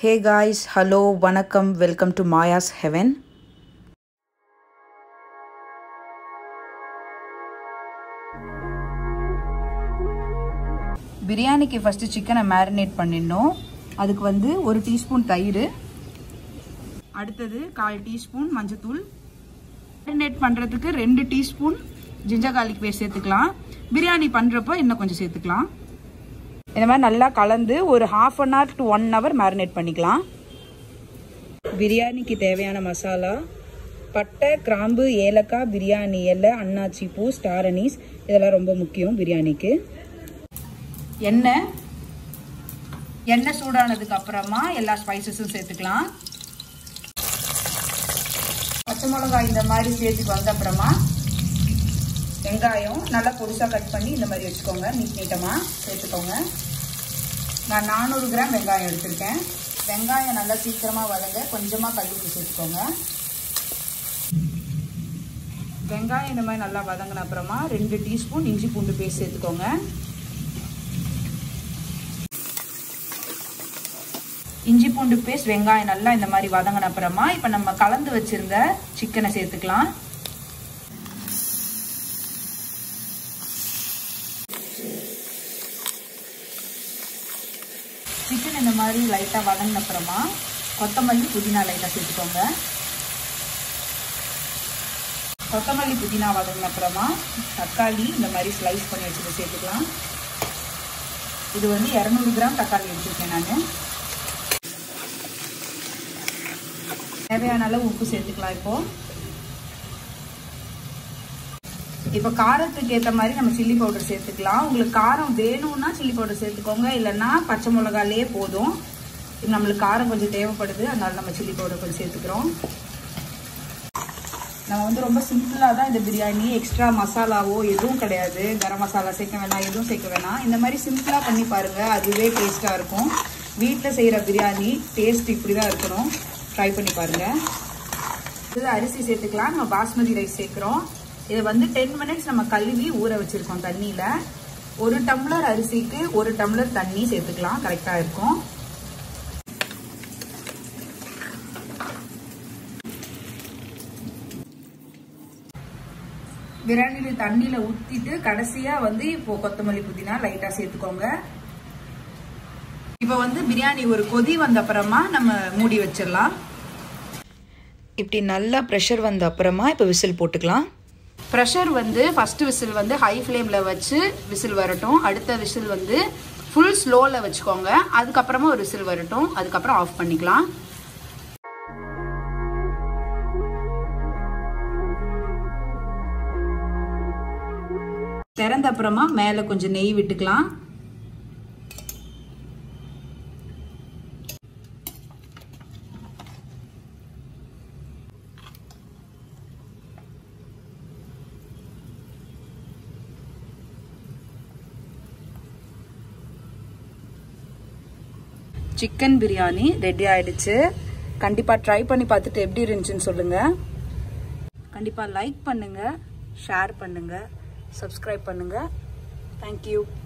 ஹே guys hello வணக்கம் welcome to Maya's heaven பிரியாணிக்கு first சிக்கனை மேரினேட் பண்ணிடணும் அதுக்கு வந்து ஒரு டீஸ்பூன் தயிர் அடுத்தது கால் டீஸ்பூன் மஞ்சத்தூள் மேரினேட் பண்ணுறதுக்கு ரெண்டு டீஸ்பூன் ஜிஞ்சர் கார்லிக் பேஸ்ட் சேர்த்துக்கலாம் பிரியாணி பண்ணுறப்போ இன்னும் கொஞ்சம் சேர்த்துக்கலாம் இந்த மாதிரி நல்லா கலந்து ஒரு half an hour to one hour marinate பண்ணிக்கலாம் பிரியாணிக்கு தேவையான மசாலா பட்டை கிராம்பு ஏலக்காய் பிரியாணி இலை அன்னாச்சி பூ ஸ்டார் அனீஸ் இதெல்லாம் ரொம்ப முக்கியம் பிரியாணிக்கு எண்ணெய் எண்ணெய் சூடானதுக்கு அப்புறமா எல்லா ஸ்பைசஸும் சேர்த்துக்கலாம் பச்சை மிளகாய் இந்த மாதிரி சேர்த்துக்கு வந்த அப்புறமா வெங்காயம் நல்லா பொடிசாக கட் பண்ணி இந்த மாதிரி வச்சுக்கோங்க நீட் நீட்டமாக சேர்த்துக்கோங்க நான் நானூறு கிராம் வெங்காயம் எடுத்திருக்கேன் வெங்காயம் நல்லா சீக்கிரமாக வதங்க கொஞ்சமாக கல்லுப்பு சேர்த்துக்கோங்க வெங்காயம் இந்த மாதிரி நல்லா வதங்கின அப்புறமா ரெண்டு டீஸ்பூன் இஞ்சி பூண்டு பேஸ்ட் சேர்த்துக்கோங்க இஞ்சி பூண்டு பேஸ்ட் வெங்காயம் நல்லா இந்த மாதிரி வதங்கின அப்புறமா இப்போ நம்ம கலந்து வச்சிருந்த சிக்கனை சேர்த்துக்கலாம் சிக்கன் இந்த மாதிரி லைட்டாக வதங்கின அப்புறமா கொத்தமல்லி புதினா லைட்டாக சேர்த்துக்கோங்க கொத்தமல்லி புதினா வதங்கின அப்புறமா தக்காளி இந்த மாதிரி ஸ்லைஸ் பண்ணி வச்சுட்டு சேர்த்துக்கலாம் இது வந்து இரநூறு கிராம் தக்காளி எடுத்துருக்கேன் நான் தேவையான அளவு உப்பு சேர்த்துக்கலாம் இப்போ இப்போ காரத்துக்கு ஏற்ற மாதிரி நம்ம சில்லி பவுடர் சேர்த்துக்கலாம் உங்களுக்கு காரம் வேணும்னா சில்லி பவுடர் சேர்த்துக்கோங்க இல்லைன்னா பச்சை மிளகாலே போதும் நம்மளுக்கு காரம் கொஞ்சம் தேவைப்படுது அதனால நம்ம சில்லி பவுடர் கொஞ்சம் சேர்த்துக்கிறோம் நம்ம வந்து ரொம்ப சிம்பிளாக தான் இந்த பிரியாணி எக்ஸ்ட்ரா மசாலாவோ எதுவும் கிடையாது கரம் மசாலா சேர்க்க வேணாம் எதுவும் சேர்க்க வேணாம் இந்த மாதிரி சிம்பிளாக பண்ணி பாருங்கள் அதுவே டேஸ்ட்டாக இருக்கும் வீட்டில் செய்கிற பிரியாணி டேஸ்ட் இப்படி தான் இருக்கணும் ட்ரை பண்ணி பாருங்கள் இது அரிசி சேர்த்துக்கலாம் நம்ம பாஸ்மதி ரைஸ் சேர்க்குறோம் இதை வந்து டென் மினிட்ஸ் நம்ம கழுவி ஊற வச்சுருக்கோம் தண்ணியில் ஒரு டம்ளர் அரிசிக்கு ஒரு டம்ளர் தண்ணி சேர்த்துக்கலாம் கரெக்டாக இருக்கும் பிரியாணியில் தண்ணியில் ஊற்றிட்டு கடைசியாக வந்து இப்போ கொத்தமல்லி புதினா லைட்டாக சேர்த்துக்கோங்க இப்போ வந்து பிரியாணி ஒரு கொதி வந்த அப்புறமா நம்ம மூடி வச்சிடலாம் இப்படி நல்லா ப்ரெஷர் வந்த அப்புறமா இப்போ விசில் போட்டுக்கலாம் ப்ரெஷர் வந்து ஃபஸ்ட்டு விசில் வந்து ஹை ஃப்ளேமில் வச்சு விசில் வரட்டும் அடுத்த விசில் வந்து ஃபுல் ஸ்லோவில் வச்சுக்கோங்க அதுக்கப்புறமா ஒரு விசில் வரட்டும் அதுக்கப்புறம் ஆஃப் பண்ணிக்கலாம் திறந்த அப்புறமா மேலே கொஞ்சம் நெய் விட்டுக்கலாம் சிக்கன் பிரியாணி ரெடி ஆயிடுச்சு கண்டிப்பாக ட்ரை பண்ணி பார்த்துட்டு எப்படி இருந்துச்சுன்னு சொல்லுங்கள் கண்டிப்பாக லைக் பண்ணுங்கள் ஷேர் பண்ணுங்கள் சப்ஸ்கிரைப் பண்ணுங்கள் தேங்க்யூ